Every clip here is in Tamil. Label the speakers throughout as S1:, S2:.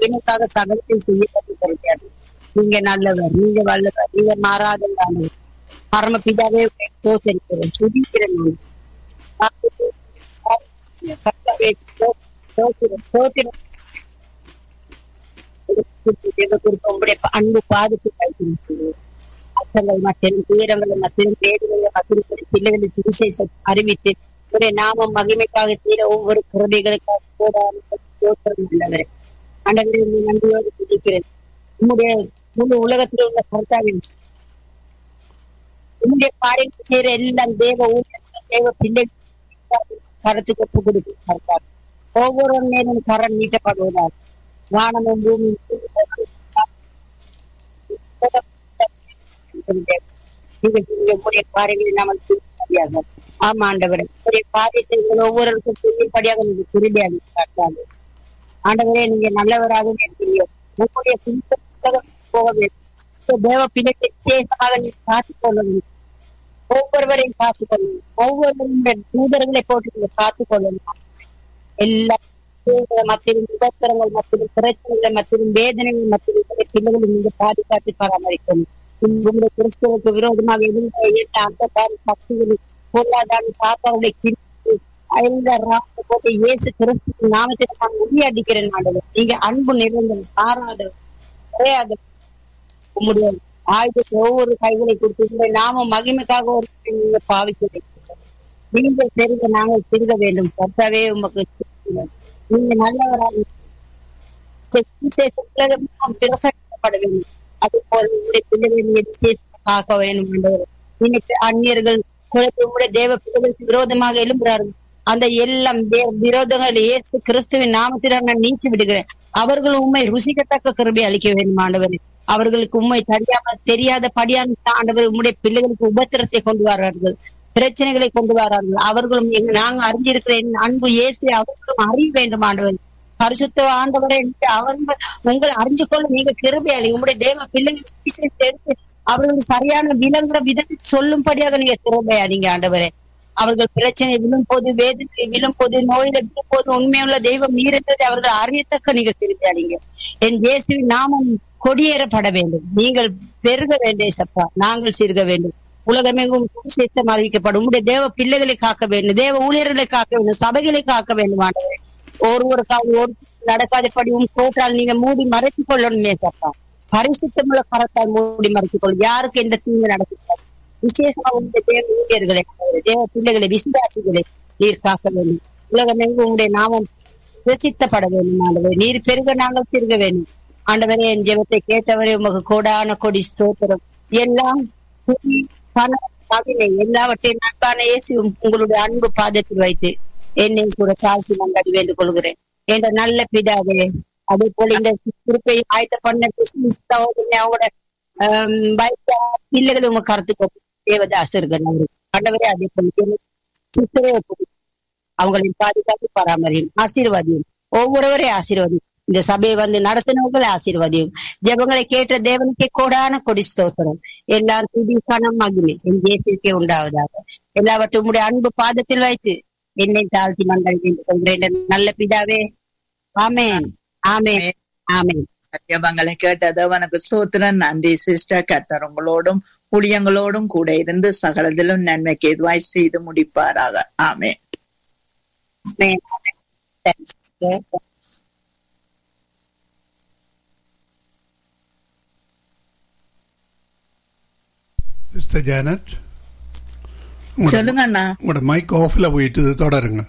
S1: மகிமைக்காக சகலத்தை செய்யப்பட்டு கிடைக்காது நீங்க நல்லவர் நீங்க வல்லவர் நீங்க மாறாதவர் பரமபிதாவே தோசரிக்கிறேன் துதிக்கிறேன் நான். கர்த்தாவே, ஸ்தோத்திரம், ஸ்தோத்திரம். தேவகுருக்கு உங்களுடைய அன்பு பாதுக்கு கைத்திருக்கிறது அச்சங்கள் மற்றும் துயரங்களை மற்றும் வேதனைகளை மற்றும் பிள்ளைகளை சுவிசேஷம் அறிவித்து உடைய நாமம் மகிமைக்காக செய்த ஒவ்வொரு குரடைகளுக்காக போடாமல் உள்ளவர் ஆண்டவரே உம்மை நன்றியோடு துதிக்கிறேன் உம்முடைய முழு உலகத்தில் உள்ள கர்த்தாவின் உம்முடைய காரியங்கள் செய்யற எல்லாம் தேவ ஊழியர்கள் தேவ பிள்ளைகள் கருத்துக்கு ஒப்பு கொடுக்கும் கர்த்தாவே ஒவ்வொரு நேரம் கரம் நீட்டப்படுவதால் வானமும் பூமியும் நீங்கள் உங்களுடைய காரியங்களை நாமல் செய்யும்படியாக ஆமா ஆண்டவரே உங்களுடைய காரியத்தை உங்கள் ஒவ்வொருவருக்கும் செய்யும்படியாக நீங்க திரும்பியாக காட்டாது ஆண்டவரே நீங்க நல்லவராக இருக்கிறீர்கள் உங்களுடைய சுத்த புத்தகம் போக வேண்டும் இந்த தேவ பிள்ளைக்கு விசேஷமாக நீ காத்துக் கொள்ள வேண்டும் ஒவ்வொருவரையும் காத்துக் கொள்ளணும் ஒவ்வொருவரும் தூதர்களை போட்டு நீங்க காத்துக் கொள்ளணும் எல்லா தூதர்கள் மத்தியிலும் விபத்திரங்கள் மத்தியிலும் பிரச்சனைகள் மத்தியிலும் வேதனைகள் மத்தியிலும் உங்களுடைய பிள்ளைகளை நீங்க பாதுகாத்து பராமரிக்கணும் உங்களுடைய கிறிஸ்தவருக்கு விரோதமாக எதிர்த்த அந்த காரி சக்திகளை பொருளாதார தாத்தாவுடைய கிழித்து எல்லா ராச போட்டு இயேசு கிறிஸ்து நாமத்தில் நான் உரியாடிக்கிறேன் ஆண்டவர் நீங்க அன்பு நிறைந்தவர் மாறாதவர் குறையாத உங்களுடைய ஆயுதத்தை ஒவ்வொரு கைகளை கொடுத்து உங்களுடைய நாம மகிமைக்காக ஒரு நீங்க பாவிக்க நீங்கள் பெருக நாங்கள் பெருக வேண்டும் கர்த்தாவே உமக்கு ஸ்தோத்திரம். நீங்க நல்லவராக விசேஷ உலகம் பிரசக்கப்பட வேண்டும் அது போல உங்களுடைய பிள்ளைகளை நீங்க விசேஷமாக வேண்டும் ஆண்டவர் இன்னைக்கு அந்நியர்கள் குழந்தை உங்களுடைய தேவ பிள்ளைகளுக்கு விரோதமாக எழும்புகிறார்கள் அந்த எல்லாம் வே- விரோதங்கள் இயேசு கிறிஸ்துவின் நாமத்தில் நான் நீக்கி விடுகிறேன் அவர்கள் உண்மை ருசிக்கத்தக்க கிருபை அளிக்க வேண்டும் ஆண்டவரே அவர்களுக்கு உண்மை தெரியாமல் தெரியாத படியான ஆண்டவர் உம்முடைய பிள்ளைகளுக்கு உபத்திரத்தை கொண்டு வரார்கள் பிரச்சனைகளை கொண்டு வரார்கள் அவர்களும் எங்க- நாங்க அறிஞ்சிருக்கிற என் அன்பு இயேசு அவர்களும் அறிய வேண்டும் ஆண்டவர் பரிசுத்த ஆண்டவரே என்று அவங்க உங்களை அறிஞ்சு கொள்ள நீங்க கிருபையாளி உங்களுடைய தேவ பிள்ளைகள் சுவிசேஷத்தை எடுத்து அவர்களுக்கு சரியான விலங்குற விதத்தை சொல்லும்படியாக நீங்க கிருபையாடிங்க ஆண்டவரே அவர்கள் பிரச்சனை விழும் போது வேதனை விழும் போது நோயில விழும் போது உண்மையுள்ள தெய்வம் நீரத்தை அவர்கள் அறியத்தக்க நீங்க கிருபையாடிங்க என் இயேசுவின் நாமம் கொடியேறப்பட வேண்டும் நீங்கள் பெருக வேண்டும் சப்பா நாங்கள் சிறுக வேண்டும் உலகமெங்கும் சுவிசேஷம் அறிவிக்கப்படும் உங்களுடைய தேவ பிள்ளைகளை காக்க வேண்டும் தேவ ஊழியர்களை காக்க வேண்டும் சபைகளை காக்க வேண்டும் ஆண்டவரே ஒருவருக்காக ஒரு நடக்காதபடி உன் கோட்டால் நீங்க மூடி மறைத்துக் கொள்ளணுமே சப்பா பரிசுத்தமுள்ள கரத்தால் மூடி மறைத்துக் கொள்ளும் யாருக்கு எந்த தீங்கு நடக்கக்கூடாது விசேஷமா உங்களுடைய தேவ ஊழியர்களை தேவ பிள்ளைகளை விசுவாசிகளை நீர் காக்க வேண்டும் உலகமெங்கும் உங்களுடைய நாமம் பிரசித்தப்பட வேண்டும் ஆண்டவரே நீர் பெருக நாங்கள் பெருக வேண்டும் ஆண்டவரே என் ஜெபத்தை கேட்டவரே உமக்கு கோடான கொடி ஸ்தோத்திரம் எல்லாம் துதி, பணம் மகிமை எல்லாவற்றையும் நண்பான இயேசு உங்களுடைய அன்பு பாதத்தில் வைத்து என்னை கூட தாழ்த்தி நன்றி வேண்டுக் கொள்கிறேன் என்ற நல்ல பிதாவே அதே போல இந்த குறிப்பை ஆயத்த பண்ண கிறிஸ்துமஸ் சகோதரனை அவங்களோட ஆம், வயசு பிள்ளைகளை உங்க கருத்துக்கு தேவதாசர்கள் அவரு ஆண்டவரே அதே போல சித்தரே ஒப்புக்கொடு. அவங்களின் பாதுகாப்பு பராமரியும் ஆசீர்வாதியும் ஒவ்வொருவரையும் ஆசீர்வாதியும் இந்த சபையை வந்து நடத்தினவர்களை ஆசீர்வாதியும் ஜெபங்களை கேட்ட தேவனுக்கே கோடான கொடி ஸ்தோத்திரம் எல்லாம் துதி கணம் மகிமை என் தேசியக்கே உண்டாவதாக எல்லாவற்றும் உடைய அன்பு பாதத்தில் வைத்து என்னை தாழ்த்தி மண்டல் என்று கொள்கிறேன் நல்ல பிதாவே ஆமென் ஆமென் ஆமென்
S2: ஜபங்களை கேட்டது உனக்கு ஸ்தோத்திரம் நன்றி சிஸ்டர் கர்த்தர் உங்களோடும் ஊழியங்களோடும் கூட இருந்து சகலத்திலும் நன்மைக்கு எதுவாய் செய்து முடிப்பாராக ஆமே
S1: amen amen Thanks.
S3: Sister Janet
S2: சொல்லுங்க அண்ணா
S3: உங்களோட மைக் ஆஃப்ல போயிட்டு தொடருங்க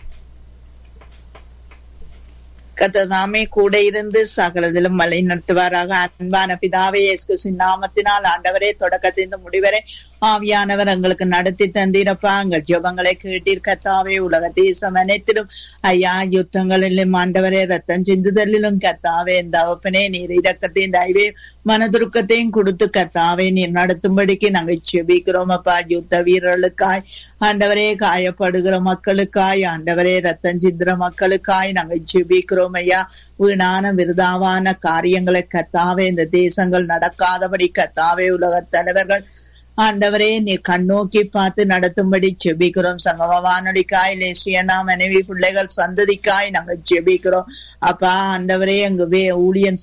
S2: கத்ததாமே கூட இருந்து சகலதிலும் வழி நடத்துவாராக அன்பான பிதாவே இயேசு கிறிஸ்துவின் நாமத்தினால் ஆண்டவரே தொடக்கத்திலிருந்து முடிவரை ஆவியானவர் எங்களுக்கு நடத்தி தந்தீரப்பா எங்கள் ஜெபங்களை கேட்டீர் கத்தாவே உலக தேசம் அனைத்திலும் ஐயா யுத்தங்களிலும் ஆண்டவரே ரத்தம் சிந்துதலிலும் கத்தாவே இந்த அவப்பனே நீர் இரக்கத்தையும் தயவே மனதுருக்கத்தையும் கொடுத்து கத்தாவே நீர் நடத்தும்படிக்கு நாங்கள் செபிக்கிறோம் அப்பா யுத்த வீரர்களுக்காய் ஆண்டவரே காயப்படுகிற மக்களுக்காய் ஆண்டவரே ரத்தம் சிந்துற மக்களுக்காய் நாங்கள் ஜெபிக்கிறோம் ஐயா வீணான விருதாவான காரியங்களை கத்தாவே இந்த தேசங்கள் நடக்காதபடி கத்தாவே உலக தலைவர்கள் ஆண்டவரே நீ கண்ணோக்கி பார்த்து நடத்தும்படி ஜெபிக்கிறோம் சங்கம வானொலிக்காய் லேசியனா மனைவி பிள்ளைகள் சந்ததிக்காய் நாங்கள் ஜெபிக்கிறோம் அப்பா ஆண்டவரே எங்க வே ஊழியன்